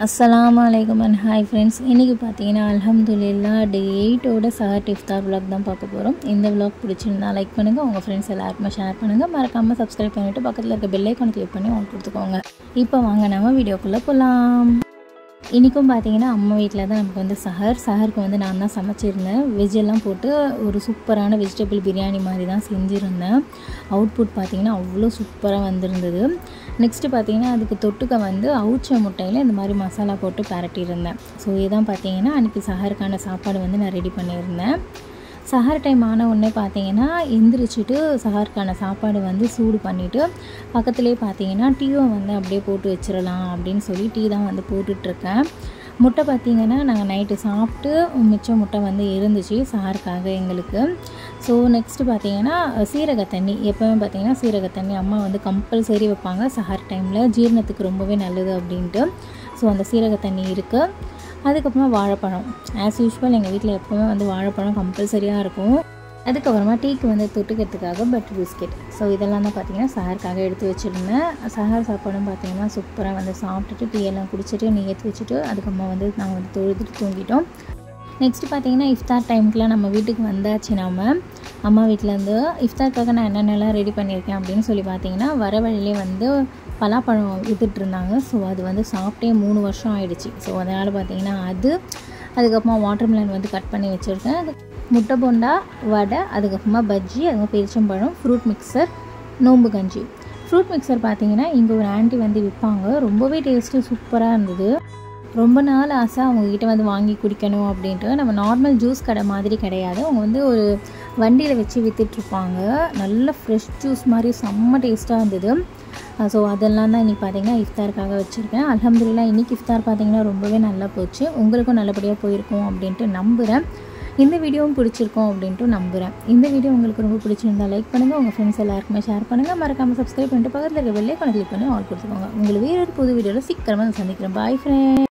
அஸ்ஸலாமு அலைக்கும் and hi friends இன்றைக்கி பார்த்தீங்கன்னா அல்ஹம்துலில்லா டே எயிட்டோட சஹர் இஃப்தார் vlog தான் பார்க்க போகிறோம் இந்த vlog பிடிச்சிருந்தா லைக் பண்ணுங்கள் உங்கள் ஃப்ரெண்ட்ஸ் எல்லாருக்குமே ஷேர் பண்ணுங்கள் மறக்காமல் சப்ஸ்கிரைப் பண்ணிவிட்டு பக்கத்தில் இருக்க பெல் ஐக்கானை கிளிக் பண்ணி ஆன் கொடுத்துக்கோங்க இப்போ வாங்க நம்ம வீடியோக்குள்ளே போகலாம் இன்றைக்கும் பார்த்தீங்கன்னா அம்மா வீட்டில் தான் நமக்கு வந்து சஹர் சஹருக்கு வந்து நான் தான் சமைச்சிருந்தேன் வெஜ் எல்லாம் போட்டு ஒரு சூப்பரான வெஜிடபிள் பிரியாணி மாதிரி தான் செஞ்சுருந்தேன் அவுட்புட் பார்த்தீங்கன்னா அவ்வளோ சூப்பராக வந்திருந்தது நெக்ஸ்ட்டு பார்த்தீங்கன்னா அதுக்கு தொட்டுக்க வந்து அவுச்ச முட்டையில் இந்த மாதிரி மசாலா போட்டு பரட்டியிருந்தேன் ஸோ இதுதான் பார்த்தீங்கன்னா அன்றைக்கி சஹருக்கான சாப்பாடு வந்து நான் ரெடி பண்ணியிருந்தேன் சஹர் டைம் ஆன உடனே பார்த்தீங்கன்னா எந்திரிச்சிட்டு சஹருக்கான சாப்பாடு வந்து சூடு பண்ணிவிட்டு பக்கத்துலேயே பார்த்தீங்கன்னா டீயும் வந்து அப்படியே போட்டு வச்சிடலாம் அப்படின்னு சொல்லி டீ தான் வந்து போட்டுட்ருக்கேன் முட்டை பார்த்தீங்கன்னா நாங்கள் நைட்டு சாப்பிட்டு மிச்சம் முட்டை வந்து இருந்துச்சு சாருக்காக எங்களுக்கு ஸோ நெக்ஸ்ட்டு பார்த்தீங்கன்னா சீரக தண்ணி எப்போவுமே பார்த்தீங்கன்னா சீரக தண்ணி அம்மா வந்து கம்பல்சரி வைப்பாங்க சஹர் டைமில் ஜீரணத்துக்கு ரொம்பவே நல்லது அப்படின்ட்டு ஸோ அந்த சீரக தண்ணி இருக்குது அதுக்கப்புறமா வாழைப்பழம் ஆஸ் யூஷுவல் எங்கள் வீட்டில் எப்போவுமே வந்து வாழைப்பழம் கம்பல்சரியாக இருக்கும் அதுக்கப்புறமா டீக்கு வந்து தொட்டுக்கிறதுக்காக பட்டர் பிஸ்கெட் ஸோ இதெல்லாம் தான் பார்த்தீங்கன்னா சஹருக்காக எடுத்து வச்சுருந்தேன் சஹர் சாப்பாடும் பார்த்தீங்கன்னா சூப்பராக வந்து சாப்பிட்டுட்டு டீ எல்லாம் குடிச்சிட்டு நீ ஏற்றி வச்சுட்டு அதுக்கப்புறமா வந்து நாங்கள் வந்து தொழுதுட்டு தூங்கிட்டோம் நெக்ஸ்ட்டு பார்த்தீங்கன்னா இஃப்தார் டைமுக்குலாம் நம்ம வீட்டுக்கு வந்தாச்சு நாம அம்மா வீட்டிலேருந்து இஃப்தாருக்காக நான் என்னென்னலாம் ரெடி பண்ணியிருக்கேன் அப்படின்னு சொல்லி பார்த்தீங்கன்னா வர வழியிலே வந்து பலாப்பழம் வித்துட்டு இருந்தாங்க ஸோ அது வந்து சாப்பிட்டே மூணு வருஷம் ஆயிடுச்சு ஸோ அதனால் பார்த்தீங்கன்னா அது அதுக்கப்புறமா வாட்டர்மெலன் வந்து கட் பண்ணி வச்சுருக்கேன் அது முட்டை போண்டா வடை அதுக்கப்புறமா பஜ்ஜி அதுக்கப்புறம் பெரிச்சம்பழம் ஃப்ரூட் மிக்சர் நோம்பு கஞ்சி ஃப்ரூட் மிக்சர் பார்த்தீங்கன்னா இங்கே ஒரு ஆண்டி வந்து விற்பாங்க ரொம்பவே டேஸ்ட்டு சூப்பராக இருந்தது ரொம்ப நாள் ஆசை அவங்கக்கிட்ட வந்து வாங்கி குடிக்கணும் அப்படின்ட்டு நம்ம நார்மல் ஜூஸ் கடை மாதிரி கிடையாது அவங்க வந்து ஒரு வண்டியில் வச்சு விற்றுட்ருப்பாங்க நல்ல ஃப்ரெஷ் ஜூஸ் மாதிரி செம்ம டேஸ்ட்டாக இருந்தது ஸோ அதெல்லாம் தான் இன்றைக்கி பார்த்தீங்கன்னா இஃப்தாருக்காக வச்சுருக்கேன் அலமதுல்லா இன்றைக்கி இஃப்தார் பார்த்தீங்கன்னா ரொம்பவே நல்லா போச்சு உங்களுக்கும் நல்லபடியாக போயிருக்கும் அப்படின்ட்டு நம்புகிறேன் இந்த வீடியோவும் பிடிச்சிருக்கோம் அப்படின்ட்டு நம்புகிறேன் இந்த வீடியோ உங்களுக்கு ரொம்ப பிடிச்சிருந்தா லைக் பண்ணுங்கள் உங்கள் ஃப்ரெண்ட்ஸ் எல்லாருக்குமே ஷேர் பண்ணுங்கள் மறக்காமல் சப்ஸ்கிரைப் பண்ணிட்டு பக்கத்தில் இருக்க வெள்ளை கிளிக் பண்ணி ஆல் கொடுத்துக்கோங்க உங்களுக்கு வேறு ஒரு புது வீடியோவில் சீக்கிரமாக சந்திக்கிறேன் பாய் ஃப்ரெண்ட்